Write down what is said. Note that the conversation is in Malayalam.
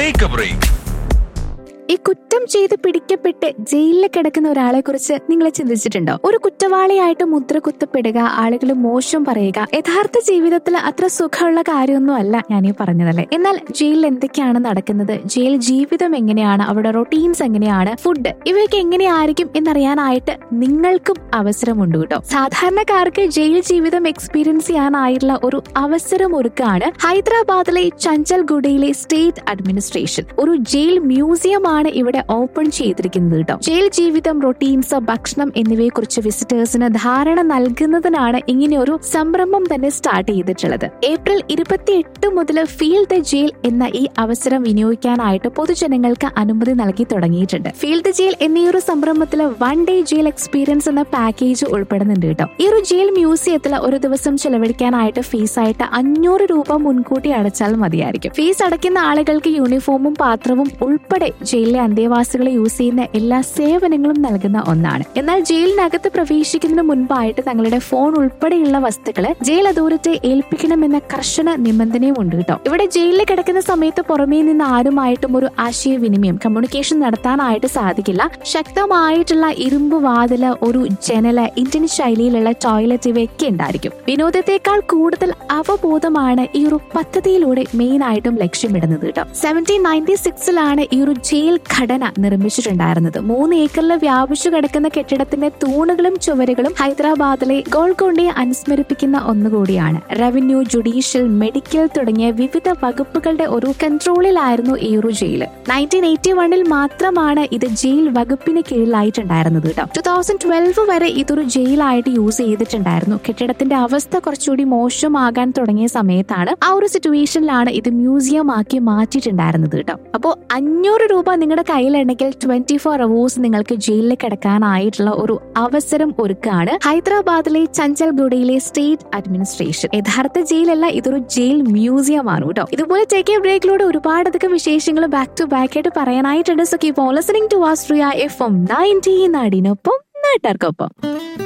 ടേക്ക് എ ബ്രേക്ക് ഈ കുറ്റം ചെയ്ത് പിടിക്കപ്പെട്ട് ജയിലിൽ കിടക്കുന്ന ഒരാളെ കുറിച്ച് നിങ്ങൾ ചിന്തിച്ചിട്ടുണ്ടോ ഒരു കുറ്റവാളിയായിട്ട് മുദ്ര കുത്തപ്പെടുക ആളുകൾ മോശം പറയുക യഥാർത്ഥ ജീവിതത്തിൽ അത്ര സുഖമുള്ള കാര്യമൊന്നും അല്ല ഞാൻ ഈ പറഞ്ഞതല്ലേ എന്നാൽ ജയിലിൽ എന്തൊക്കെയാണ് നടക്കുന്നത് ജയിൽ ജീവിതം എങ്ങനെയാണ് അവിടെ റൊട്ടീൻസ് എങ്ങനെയാണ് ഫുഡ് ഇവയൊക്കെ എങ്ങനെയായിരിക്കും എന്നറിയാനായിട്ട് നിങ്ങൾക്കും അവസരമുണ്ട് കേട്ടോ സാധാരണക്കാർക്ക് ജയിൽ ജീവിതം എക്സ്പീരിയൻസ് ചെയ്യാനായിട്ടുള്ള ഒരു അവസരം ഒരുക്കാണ് ഹൈദരാബാദിലെ ചഞ്ചൽഗുഡയിലെ സ്റ്റേറ്റ് അഡ്മിനിസ്ട്രേഷൻ ഒരു ജയിൽ മ്യൂസിയം ആണ് ഇവിടെ ഓപ്പൺ ചെയ്തിരിക്കുന്നത് കേട്ടോ ജയിൽ ജീവിതം റൊട്ടീൻസ് ഭക്ഷണം എന്നിവയെ കുറിച്ച് വിസിറ്റേഴ്സിന് ധാരണ നൽകുന്നതിനാണ് ഇങ്ങനെ ഒരു സംരംഭം തന്നെ സ്റ്റാർട്ട് ചെയ്തിട്ടുള്ളത് ഏപ്രിൽ ഇരുപത്തിയെട്ട് മുതൽ ഫീൽ ദ ജയിൽ എന്ന ഈ അവസരം വിനിയോഗിക്കാനായിട്ട് പൊതുജനങ്ങൾക്ക് അനുമതി നൽകി തുടങ്ങിയിട്ടുണ്ട് ഫീൽ ദ ജയിൽ എന്നീ ഒരു സംരംഭത്തിൽ വൺ ഡേ ജയിൽ എക്സ്പീരിയൻസ് എന്ന പാക്കേജ് ഉൾപ്പെടുന്നുണ്ട് കേട്ടോ ഈ ഒരു ജയിൽ മ്യൂസിയത്തിൽ ഒരു ദിവസം ചെലവഴിക്കാനായിട്ട് ഫീസായിട്ട് അഞ്ഞൂറ് രൂപ മുൻകൂട്ടി അടച്ചാൽ മതിയായിരിക്കും ഫീസ് അടയ്ക്കുന്ന ആളുകൾക്ക് യൂണിഫോമും പാത്രവും ഉൾപ്പെടെ ജയിലിലെ അന്തേവാസികളെ യൂസ് ചെയ്യുന്ന എല്ലാ സേവനങ്ങളും നൽകുന്ന ഒന്നാണ് എന്നാൽ ജയിലിനകത്ത് പ്രവേശിക്കുന്നതിന് മുൻപായിട്ട് തങ്ങളുടെ ഫോൺ ഉൾപ്പെടെയുള്ള വസ്തുക്കള് ജയിൽ അതോറിറ്റി ഏൽപ്പിക്കണമെന്ന കർശന നിബന്ധനയും ഉണ്ട് കേട്ടോ ഇവിടെ ജയിലിൽ കിടക്കുന്ന സമയത്ത് പുറമേ നിന്ന് ആരുമായിട്ടും ഒരു ആശയവിനിമയം കമ്മ്യൂണിക്കേഷൻ നടത്താനായിട്ട് സാധിക്കില്ല ശക്തമായിട്ടുള്ള ഇരുമ്പ് വാതില് ഒരു ജനല് ഇന്ത്യൻ ശൈലിയിലുള്ള ടോയ്ലറ്റ് ഇവയൊക്കെ ഉണ്ടായിരിക്കും വിനോദത്തെക്കാൾ കൂടുതൽ അവബോധമാണ് ഈ ഒരു പദ്ധതിയിലൂടെ മെയിൻ ആയിട്ടും ലക്ഷ്യമിടുന്നത് കേട്ടോ സെവൻറ്റീൻ നയൻറ്റി സിക്സിലാണ് ഈ ഒരു ജയിൽ ഘടന നിർമ്മിച്ചിട്ടുണ്ടായിരുന്നത് മൂന്ന് ഏക്കറിൽ വ്യാപിച്ചു കിടക്കുന്ന കെട്ടിടത്തിന്റെ തൂണുകളും ചുവരുകളും ഹൈദരാബാദിലെ ഗോൾക്കൊണ്ടയെ അനുസ്മരിപ്പിക്കുന്ന ഒന്നുകൂടിയാണ് റവന്യൂ ജുഡീഷ്യൽ മെഡിക്കൽ തുടങ്ങിയ വിവിധ വകുപ്പുകളുടെ ഒരു കൺട്രോളിലായിരുന്നു ഈ ഒരു ജയില് നയൻറ്റീൻ എയ്റ്റി വണ്ണിൽ മാത്രമാണ് ഇത് ജയിൽ വകുപ്പിന് കീഴിലായിട്ടുണ്ടായിരുന്നത് കേട്ടോ ടു തൗസൻഡ് ട്വൽവ് വരെ ഇതൊരു ജയിലായിട്ട് യൂസ് ചെയ്തിട്ടുണ്ടായിരുന്നു കെട്ടിടത്തിന്റെ അവസ്ഥ കുറച്ചുകൂടി മോശമാകാൻ തുടങ്ങിയ സമയത്താണ് ആ ഒരു സിറ്റുവേഷനിലാണ് ഇത് മ്യൂസിയം ആക്കി മാറ്റിയിട്ടുണ്ടായിരുന്നത് കേട്ടോ അപ്പോൾ അഞ്ഞൂറ് രൂപ നിങ്ങളുടെ കയ്യിലുണ്ടെങ്കിൽ ട്വന്റി ഫോർ അവേഴ്സ് നിങ്ങൾക്ക് ജയിലിൽ കിടക്കാനായിട്ടുള്ള ഒരു അവസരം ഒരുക്കാണ് ഹൈദരാബാദിലെ ചഞ്ചൽഗുഡയിലെ സ്റ്റേറ്റ് അഡ്മിനിസ്ട്രേഷൻ യഥാർത്ഥ ജയിലല്ല ഇതൊരു ജയിൽ മ്യൂസിയം ആണ് കേട്ടോ ഇതുപോലെ ടേക്ക് എ ബ്രേക്കിലൂടെ ഒരുപാടധികം വിശേഷങ്ങൾ ബാക്ക് ടു ബാക്ക് ആയിട്ട് പറയാനായിട്ടുണ്ട് സോ കീപ് ലിസണിംഗ് ടു വാസ്ട്രിയ എഫ് എം നയൻറ്റി നാടിനൊപ്പം നാട്ടുകാർക്കൊപ്പം